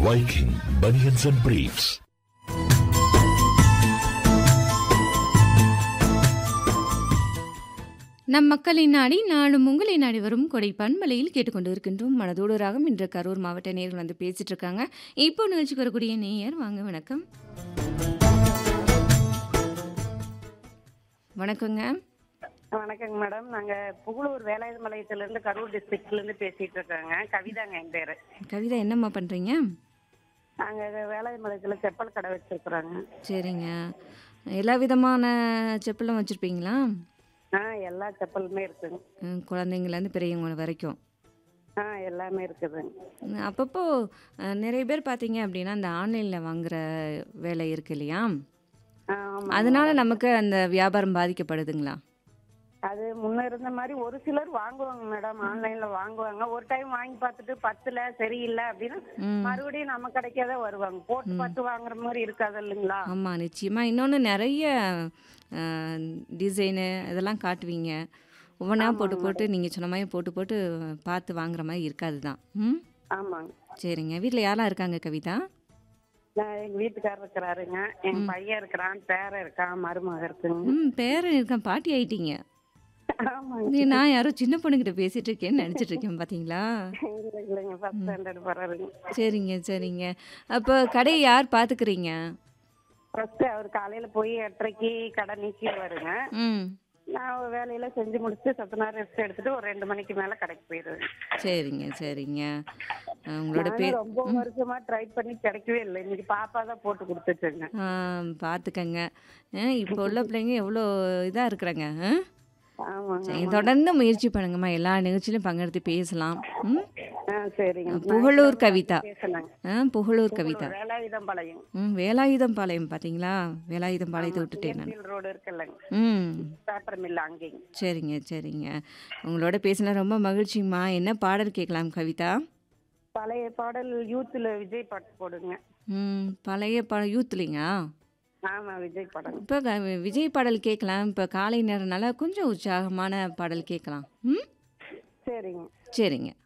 Viking Bunions and Briefs. நம் மக்களின் நாடி நாடும் உங்களை நாடி வரும் கொடை பண்பலையில் கேட்டுக்கொண்டு இருக்கின்றோம் மனதோடு ராகம் இன்று கரூர் மாவட்ட நேயர்கள் வந்து பேசிட்டு இருக்காங்க இப்போ நிகழ்ச்சிக்கு வரக்கூடிய நேயர் வாங்க வணக்கம் வணக்கங்க வணக்கங்க மேடம் நாங்க புகழூர் வேலாயுதமலையத்துல இருந்து கரூர் டிஸ்ட்ரிக்ட்ல இருந்து பேசிட்டு இருக்காங்க கவிதாங்க என் பேரு கவிதா என்னம்மா பண்ணுறீங்க நாங்க வேலாயுதமலையத்துல செப்பல் கடை வச்சிருக்கிறோங்க சரிங்க எல்லா விதமான செப்பலும் வச்சுருப்பீங்களா ஆ எல்லா செப்பலுமே இருக்குங்க குழந்தைங்கலேருந்து பெரியவங்க வரைக்கும் ஆ எல்லாமே இருக்குதுங்க உம், அப்பப்போ அஹ், நிறைய பேர் பார்த்தீங்க அப்படின்னா இந்த ஆன்லைனில் வாங்குற வேலை இருக்கு இல்லையா ஆ, ஆமாங்க அதனால மேடம். நமக்கு அந்த வியாபாரம் பாதிக்கப்படுதுங்களா அது முன்ன இருந்த மாதிரி ஒரு சிலர் வாங்குவாங்க மேடம் ஆன்லைன்ல வாங்குவாங்க ஒரு டைம் வாங்கி பார்த்துட்டு பத்துல சரியில்லை அப்படின்னா ம் மறுபடியும் நம்ம கடைக்கே தான் வருவாங்க போட்டு பார்த்து வாங்குற மாதிரி இருக்காது இல்லைங்களா ஆமாம் நிச்சயமாக இன்னொன்று நிறைய டிசைனு இதெல்லாம் காட்டுவீங்க ஒவ்வொன்றா போட்டு போட்டு நீங்கள் சொன்ன மாதிரி போட்டு போட்டு பார்த்து வாங்குற மாதிரி இருக்காது தான் ம் ஆமாங்க சரிங்க வீட்டில் யாரெல்லாம் இருக்காங்க கவிதா நான் எங்க வீட்டுக்காரர் இருக்கிறாருங்க என் பையன் இருக்கிறான் பேரன் இருக்கான் மருமக இருக்குங்க ம் பேரன் இருக்கேன் பாட்டி ஆயிட்டீங்க ஆமாங்க நீ நான் யாரோ சின்ன பொண்ணுகிட்ட பேசிட்டு இருக்கேன்னு நினச்சிட்டு இருக்கேன் பார்த்தீங்களா இல்ல, இல்லைங்க ஃபர்ஸ்ட் ஸ்டாண்டர்ட் போறாருங்க சரிங்க சரிங்க அப்போ கடையை யார் பார்த்துக்கிறீங்க ஃபர்ஸ்ட் அவர் காலையில போய் எட்டரைக்கு கடை நீக்கிடுவாருங்க ம் நான் வேலையில செஞ்சு முடிச்சு சத்து நேரம் ரெஸ்ட் எடுத்துட்டு ஒரு ரெண்டு மணிக்கு மேல கடைக்கு போயிடுவேன் சரிங்க சரிங்க அஹ் உங்களோட பே நானும் ரொம்ப வருஷமா ட்ரை பண்ணி கிடைக்கவே இல்லை இன்னைக்கு பாப்பா தான் போட்டு கொடுத்துச்சுங்க ஆ, பார்த்துக்கங்க அஹ் இப்போ உள்ள பிள்ளைங்க எவ்வளோ இதாக இருக்கிறாங்க ஆமாங்க சரி தொடர்ந்து முயற்சி பண்ணுங்கம்மா எல்லா நிகழ்ச்சியிலும் பங்கெடுத்து பேசலாம் ம் ஆ சரிங்க புகழூர் கவிதா பேசினாங்க ஆ புகழூர் கவிதா வேலாயுதம் பாளையம் ம் வேலாயுதம் பாளையம் பார்த்தீங்களா வேலாயுதம் பாளையத்தை விட்டுட்டேன் நான் ரோடு இருக்குல்லங்க ம் பேப்பர் மில் அங்கேங்க சரிங்க சரிங்க உங்களோட பேசின ரொம்ப மகிழ்ச்சிங்கம்மா என்ன பாடல் கேட்கலாம் கவிதா பழைய பாடல் யூத்ல விஜய் பாட்டு போடுங்க ம் பழைய பாடல் யூத்லிங்க ஆமா விஜய் படம் இப்போ விஜய் பாடல் கேட்கலாம் இப்போ காலை நேரம்னால கொஞ்சம் உற்சாகமான பாடல் கேட்கலாம் ம் சரிங்க சரிங்க